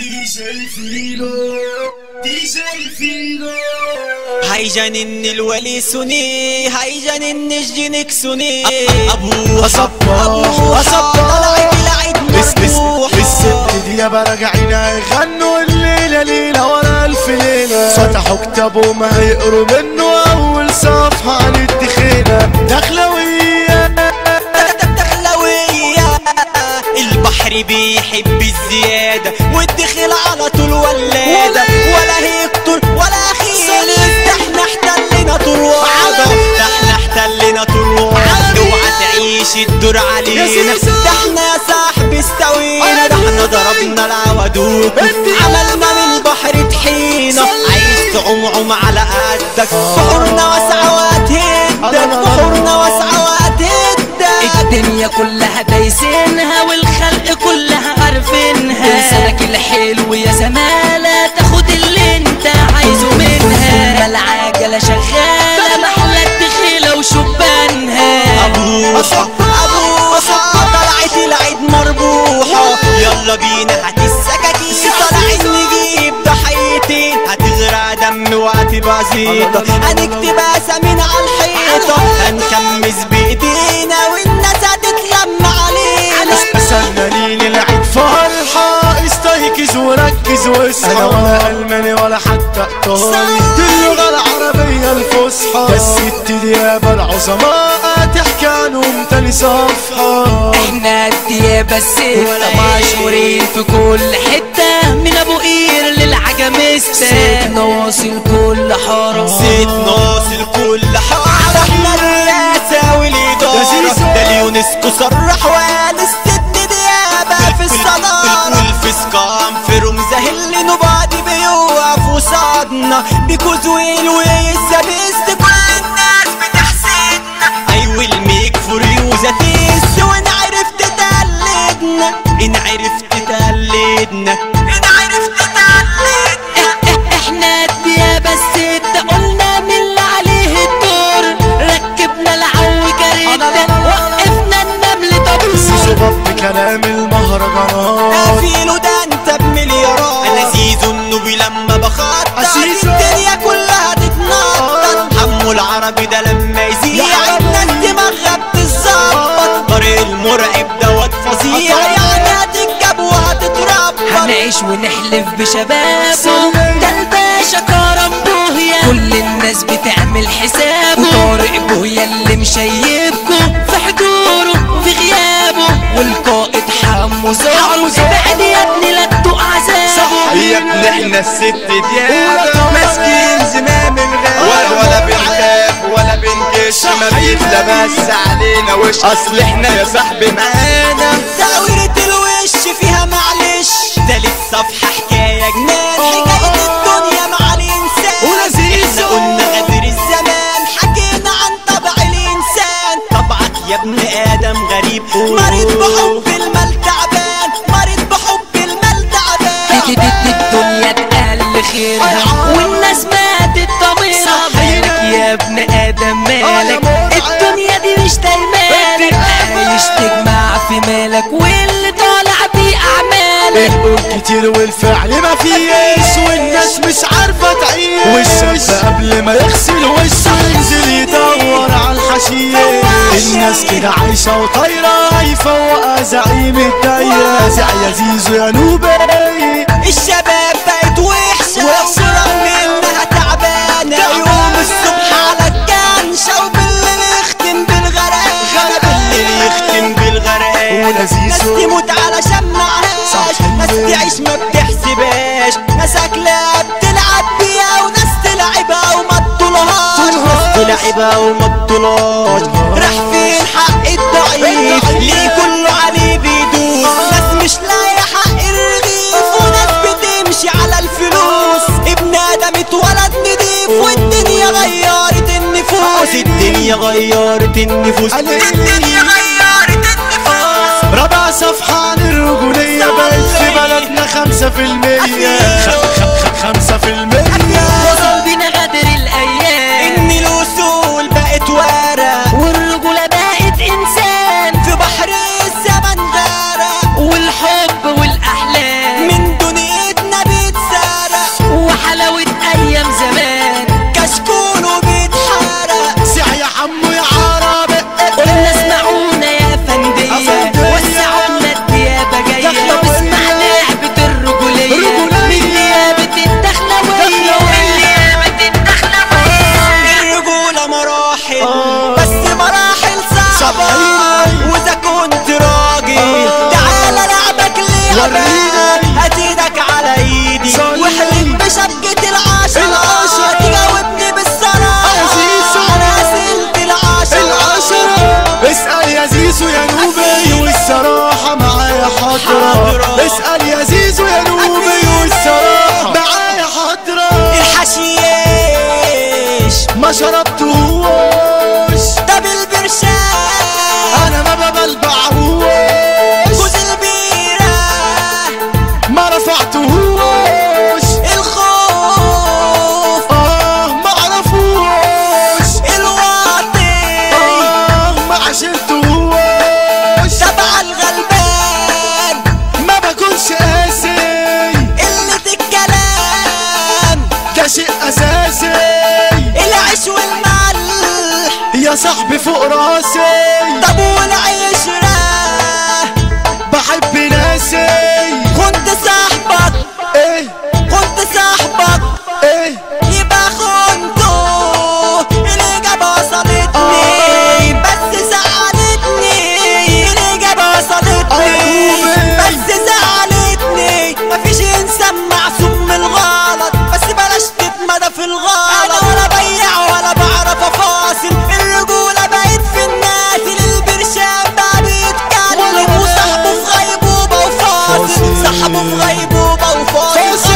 دي جي فيلو دي جي فيلو هيجنن الولي سني هيجنن الجنك سني ابوها أصبح ابوها أصبح طلعت العيد بس بس مربوحة الست دي يا براجعينا يغنوا الليلة ليلة ورا ألف ليلة فتحوا كتاب وما هيقروا منه أول صفحة عن التخينة دخلوية دخلوية البحر بيحب الزيادة والدخل على طول ولادة ولا هيقتل ولا خيل ده احنا احتلنا طول وعدة ده احنا احتلنا طول وعدة اوعى تعيش الدور علينا زيزو. ده احنا يا صاحبي استوينا ده احنا ضربنا العودوك عملنا من البحر طحينة عايز تعوم عوم على قدك بحورنا واسعة وهتهدك بحورنا واسعة وهتهدك الدنيا كلها دايسينها والخلق كلها عارفينها لسانك الحلو يا زمالة تاخد اللي انت عايزه منها ما العجلة شغالة محلك تخيلة وشبانها ابوها ابوها طلعت العيد مربوحة يلا بينا هات السكاكين طالعين نجيب ضحيتين هتغرق دم وهتبقى زيطة هنكتب اسامينا على الحيطة هنخمس بايدينا والناس هتتلم علينا استنى ليل العيد فرحة استيقظ وركز واصحى انا ولا الماني ولا حتى ايطالي دي اللغة العربية الفصحى ده الست دي يا العظماء تحكي عنهم تاني صفحة احنا الديابة الستة مشهورين في كل حتة من ابو قير للعجمستة صوتنا واصل كل حارة زيت ناصر كل حارة احنا الرئاسة والإدارة يا زيزو. ده اليونسكو صرح وقال الست ديابة في الصدارة والفسقان في رمزة اللي نبعد بيوقف وصادنا بيكوز ويل والسبيست كل الناس بتحسدنا أيوة الميك فريوزة تيس وإن عرفت تقلدنا إن عرفت تقلدنا إن عرفت تقلدنا احنا الديابة الستة قلنا من اللي عليه الدور ركبنا العو كارتة وقفنا النمل زيزو طابور بط كلام المهرجانات قافيله ده انت بمليارات انا زيزو النوبي لما بخطط عزيزو. الدنيا كلها تتنطط حمو العربي ده لما يزيع يا الناس دماغها بتظبط طريق المرعب دوت فظيع يعني هتتجاب وهتتربط هنعيش ونحلف بشبابه ده الباشا كرم بوهيا كل الناس بتعمل حسابه وطارق بوهيا اللي مشيبكم في حضوره وفي غيابه والقائد حمو زهره ابعد يا ابني لا تدوق عذابه يا ابن احنا الست ديابة ماسكين زمام الغابة ولا ولا بنخاف ولا بنكش ما بيتلبس علينا وش اصل احنا يا صاحبي معانا تأويرة الوش فيها معلش تالت صفحة حكاية جنان حكاية الدنيا مع الإنسان ولذيذ. احنا قلنا غدر الزمان حكينا عن طبع الإنسان طبعك يا ابن آدم غريب مريض بحب المال تعبان مريض بحب المال تعبان الدنيا اتقل خيرها والناس ماتت ضميرها مالك يا ابن ادم مالك الدنيا دي مش دايمالك عايش تجمع في مالك واللي طالع بيه اعمالك القول كتير والفعل ما فيش والناس مش عارفة تعيش والشاب قبل ما يغسل وشه ينزل يدور على الحشيش الناس كده عايشة وطايرة يفوقها زعيم الدايرة زع يا زيزو يا نوبي الشباب بقت وحشة ورغم انها تعبانة يقوم الصبح على الجنشة وبالليل يختم بالغرقانة بالليل يختم بالغرقانة ولذيذ. ناس تموت علشان معهاش صح. ناس تعيش ما بتحسبهاش ناس اكلها بتلعب بيها وناس تلعبها وما تطولهاش ناس تلعبها وما تطولهاش راح فين حق الضعيف ليه كله عليه بيدوس ناس مش لاقي حق الرغيف وناس بتمشي على الفلوس ابن ادم اتولد نضيف والدنيا غيرت النفوس الدنيا غيرت النفوس الدنيا غيرت النفوس ربع صفحة عن الرجولية بقت في بلدنا خمسة في المية خ- خ- خ- خمسة في المية وصل بينا غدر الايام ان الاصول بقت ورق والرجولة بقت انسان في بحر الزمن غارق والحب والاحلام من دنيتنا هات ايدك على ايدي صلي. واحلف بشبكة العشرة العشرة. تجاوبني بالصراحة يا زيزو. على اسئلة العشرة العشرة اسأل يا زيزو يا نوبي والصراحة معايا حضرة حاضرة. اسأل يا زيزو يا نوبي والصراحة معايا حضرة الحشيش ما شربتهوش طب البرشام انا ما ببلبعهوش جوز البيرة ما رفعتهوش الخوف اه ما عرفوش الواطي اه ما عشرتهوش تبع الغلبان ما بكونش قاسي قلة الكلام ده شيء اساسي العيش والملح يا صاحبي فوق راسي طب والعشرة بحب ناسي كنت صاحبك ايه كنت صاحبك ايه يبقى خنته الإجابة وصلتني آه. بس زعلتني الإجابة وصلتني أيوة. بس زعلتني مفيش إنسان معصوم من الغلط بس بلاش تتمدى في الغلط أنا ولا بيع ولا بعرف أفاصل الرجولة بقت في الناس البرشام بقى بيتكلم وصاحبه في غيبوبة وفاصل فاصل. صاحبه في غيبوبة وفاصل